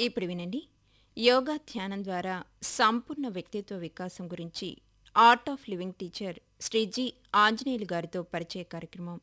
ఇప్పుడు వినండి యోగా ధ్యానం ద్వారా సంపూర్ణ వ్యక్తిత్వ వికాసం గురించి art of living teacher Shri G Anjaneyulu గారితో పరిచయ కార్యక్రమం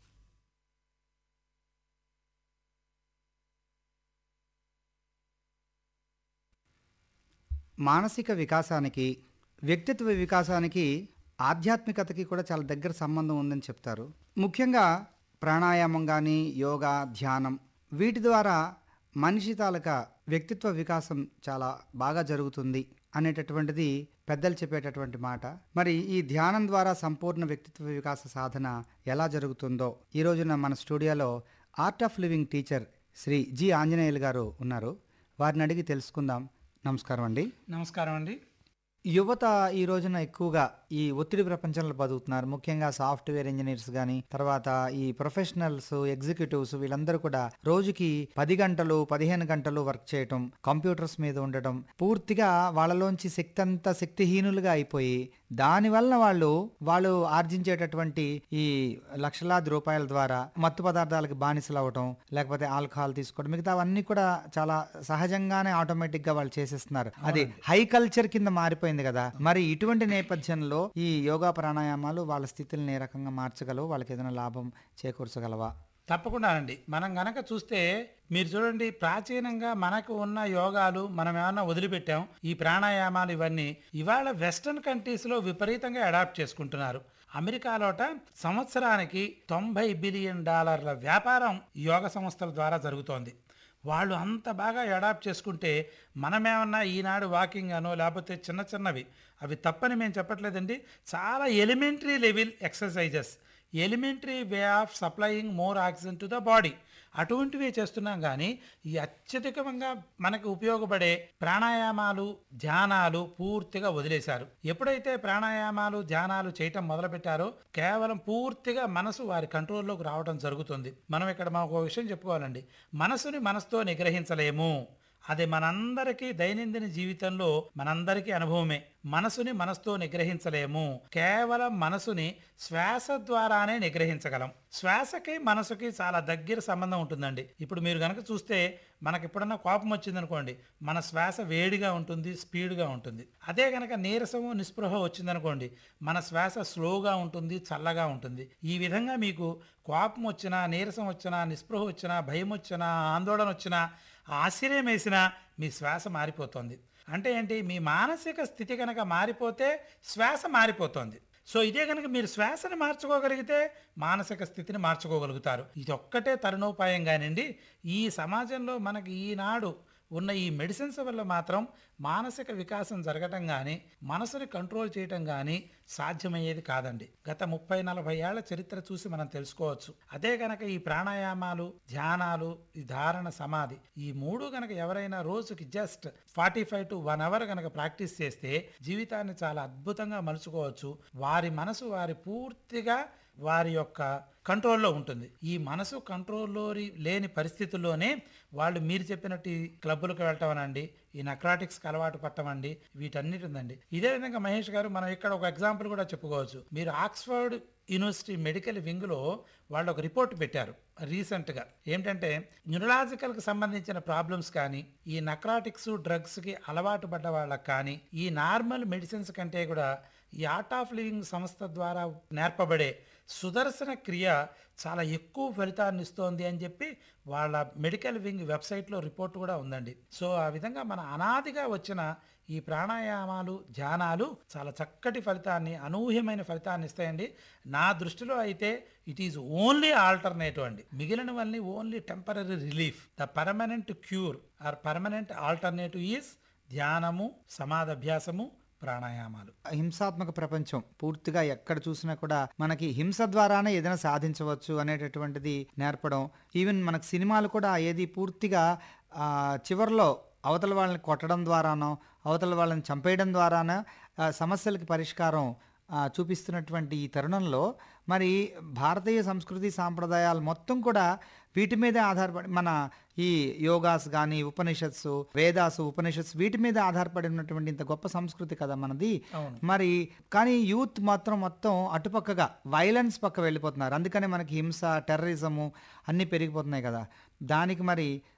మానసిక వికాసానికి వ్యక్తిత్వ వికాసానికి ఆధ్యాత్మికతకి కూడా చాలా దగ్గర సంబంధం ఉందని చెప్తారు ముఖ్యంగా ప్రాణాయామం కానీ యోగా ధ్యానం వీటి ద్వారా మనిషి తాలూకా వ్యక్తిత్వ వికాసం చాలా బాగా జరుగుతుంది అనేటటువంటిది పెద్దలు చెప్పేటటువంటి మాట మరి ఈ ధ్యానం ద్వారా సంపూర్ణ వ్యక్తిత్వ వికాస సాధన ఎలా జరుగుతుందో ఈ రోజున మన స్టూడియోలో art of living teacher Shri G Anjaneyulu గారు ఉన్నారు వారిని అడిగి తెలుసుకుందాం నమస్కారం అండి నమస్కారం అండి యువత ఈ రోజున ఎక్కువగా ఈ ఒత్తిడి ప్రపంచంలో బతుకుతున్నారు ముఖ్యంగా సాఫ్ట్వేర్ ఇంజనీర్స్ కానీ తర్వాత ఈ ప్రొఫెషనల్స్ ఎగ్జిక్యూటివ్స్ వీళ్ళందరూ కూడా రోజుకి పది గంటలు పదిహేను గంటలు వర్క్ చేయటం కంప్యూటర్స్ మీద ఉండటం పూర్తిగా వాళ్ళలోంచి శక్తి అంతా శక్తిహీనులుగా అయిపోయి దానివల్ల వాళ్ళు వాళ్ళు ఆర్జించేటటువంటి ఈ లక్షలాది రూపాయల ద్వారా మత్తు పదార్థాలకు బానిసలు అవ్వటం లేకపోతే ఆల్కహాల్ తీసుకోవడం మిగతా అవన్నీ కూడా చాలా సహజంగానే ఆటోమేటిక్ గా వాళ్ళు చేసేస్తున్నారు అది హై కల్చర్ కింద మారిపోయింది కదా మరి ఇటువంటి నేపథ్యంలో ఈ యోగా ప్రాణాయామాలు వాళ్ళ స్థితిని ఏ రకంగా మార్చగలవు వాళ్ళకి ఏదైనా లాభం చేకూర్చగలవా తప్పకుండా అండి మనం గనక చూస్తే మీరు చూడండి ప్రాచీనంగా మనకు ఉన్న యోగాలు మనం ఏమన్నా వదిలిపెట్టాం ఈ ప్రాణాయామాలు ఇవన్నీ ఇవాళ వెస్టర్న్ కంట్రీస్లో విపరీతంగా అడాప్ట్ చేసుకుంటున్నారు అమెరికాలోట సంవత్సరానికి తొంభై బిలియన్ డాలర్ల వ్యాపారం యోగ సంస్థల ద్వారా జరుగుతోంది వాళ్ళు అంత బాగా అడాప్ట్ చేసుకుంటే మనమేమన్నా ఈనాడు వాకింగ్ అనో లేకపోతే చిన్న చిన్నవి అవి తప్పని మేము చెప్పట్లేదండి చాలా elementary level exercises elementary way of supplying more oxygen to the body అటువంటివే చేస్తున్నాం కానీ ఈ అత్యధికంగా మనకు ఉపయోగపడే ప్రాణాయామాలు ధ్యానాలు పూర్తిగా వదిలేశారు ఎప్పుడైతే ప్రాణాయామాలు ధ్యానాలు చేయటం మొదలుపెట్టారో కేవలం పూర్తిగా మనసు వారి కంట్రోల్లోకి రావడం జరుగుతుంది మనం ఇక్కడ మాకు ఒక విషయం చెప్పుకోవాలండి మనసుని మనసుతో నిగ్రహించలేము అది మనందరికీ దైనందిన జీవితంలో మనందరికీ అనుభవమే మనసుని మనసుతో నిగ్రహించలేము కేవలం మనసుని శ్వాస ద్వారానే నిగ్రహించగలం శ్వాసకి మనసుకి చాలా దగ్గర సంబంధం ఉంటుందండి ఇప్పుడు మీరు కనుక చూస్తే మనకి ఎప్పుడన్నా కోపం వచ్చిందనుకోండి మన శ్వాస వేడిగా ఉంటుంది స్పీడ్గా ఉంటుంది అదే కనుక నీరసము నిస్పృహ వచ్చిందనుకోండి మన శ్వాస స్లోగా ఉంటుంది చల్లగా ఉంటుంది ఈ విధంగా మీకు కోపం వచ్చినా నీరసం వచ్చినా నిస్పృహ వచ్చినా భయం వచ్చినా ఆందోళన వచ్చినా ఆశ్చర్యం వేసినా మీ శ్వాస మారిపోతుంది అంటే ఏంటి మీ మానసిక స్థితి కనుక మారిపోతే శ్వాస మారిపోతుంది సో ఇదే కనుక మీరు శ్వాసని మార్చుకోగలిగితే మానసిక స్థితిని మార్చుకోగలుగుతారు ఇది ఒక్కటే తరుణోపాయం కానివ్వండి ఈ సమాజంలో మనకి ఈనాడు ఉన్న ఈ మెడిసిన్స్ వల్ల మాత్రం మానసిక వికాసం జరగటం కానీ మనసుని కంట్రోల్ చేయటం కానీ సాధ్యమయ్యేది కాదండి గత ముప్పై నలభై ఏళ్ల చరిత్ర చూసి మనం తెలుసుకోవచ్చు అదే గనక ఈ ప్రాణాయామాలు ధ్యానాలు ఈ ధారణ సమాధి ఈ మూడు గనక ఎవరైనా రోజుకి just forty five to one hour గనక ప్రాక్టీస్ చేస్తే జీవితాన్ని చాలా అద్భుతంగా మలుచుకోవచ్చు వారి మనసు వారి పూర్తిగా వారి యొక్క కంట్రోల్లో ఉంటుంది ఈ మనసు కంట్రోల్లో లేని పరిస్థితుల్లోనే వాళ్ళు మీరు చెప్పినట్టు ఈ క్లబ్బులకు వెళ్ళటం అనండి ఈ నక్రాటిక్స్కి అలవాటు పట్టమండి వీటన్నిటి ఉందండి ఇదే విధంగా మహేష్ గారు మనం ఇక్కడ ఒక ఎగ్జాంపుల్ కూడా చెప్పుకోవచ్చు మీరు ఆక్స్ఫర్డ్ యూనివర్సిటీ మెడికల్ వింగ్లో వాళ్ళు ఒక రిపోర్ట్ పెట్టారు రీసెంట్గా ఏంటంటే న్యూరలాజికల్కి సంబంధించిన ప్రాబ్లమ్స్ కానీ ఈ నక్రాటిక్స్ డ్రగ్స్కి అలవాటు పడ్డ వాళ్ళకి కానీ ఈ నార్మల్ మెడిసిన్స్ కంటే కూడా ఈ ఆర్ట్ ఆఫ్ లివింగ్ సంస్థ ద్వారా నేర్పబడే సుదర్శన క్రియ చాలా ఎక్కువ ఫలితాన్ని ఇస్తోంది అని చెప్పి వాళ్ళ మెడికల్ వింగ్ వెబ్సైట్లో రిపోర్ట్ కూడా ఉందండి సో ఆ విధంగా మన అనాదిగా వచ్చిన ఈ ప్రాణాయామాలు ధ్యానాలు చాలా చక్కటి ఫలితాన్ని అనూహ్యమైన ఫలితాన్ని ఇస్తాయండి నా దృష్టిలో అయితే ఇట్ ఈజ్ ఓన్లీ ఆల్టర్నేటివ్ అండి మిగిలినవన్నీ only temporary relief the permanent cure or permanent alternative is ధ్యానము సమాధభ్యాసము ప్రాణాయామాలు హింసాత్మక ప్రపంచం పూర్తిగా ఎక్కడ చూసినా కూడా మనకి హింస ద్వారానే ఏదైనా సాధించవచ్చు అనేటటువంటిది నేర్పడం ఈవెన్ మనకు సినిమాలు కూడా ఏది పూర్తిగా ఆ, చివర్లో అవతల వాళ్ళని కొట్టడం ద్వారానో అవతల వాళ్ళని చంపేయడం ద్వారానో ఆ, సమస్యలకి పరిష్కారం ఆ, చూపిస్తున్నటువంటి ఈ తరుణంలో మరి భారతీయ సంస్కృతి సాంప్రదాయాలు మొత్తం కూడా వీటి మీదే ఆధారపడి మన ఈ యోగాస్ కానీ ఉపనిషత్సు వేదాసు ఉపనిషత్స్ వీటి మీద ఆధారపడి ఉన్నటువంటి ఇంత గొప్ప సంస్కృతి కదా మనది అవును. మరి కానీ యూత్ మాత్రం మొత్తం అటుపక్కగా వైలెన్స్ పక్క వెళ్ళిపోతున్నారు అందుకనే మనకి హింస టెర్రరిజము అన్నీ పెరిగిపోతున్నాయి కదా దానికి మరి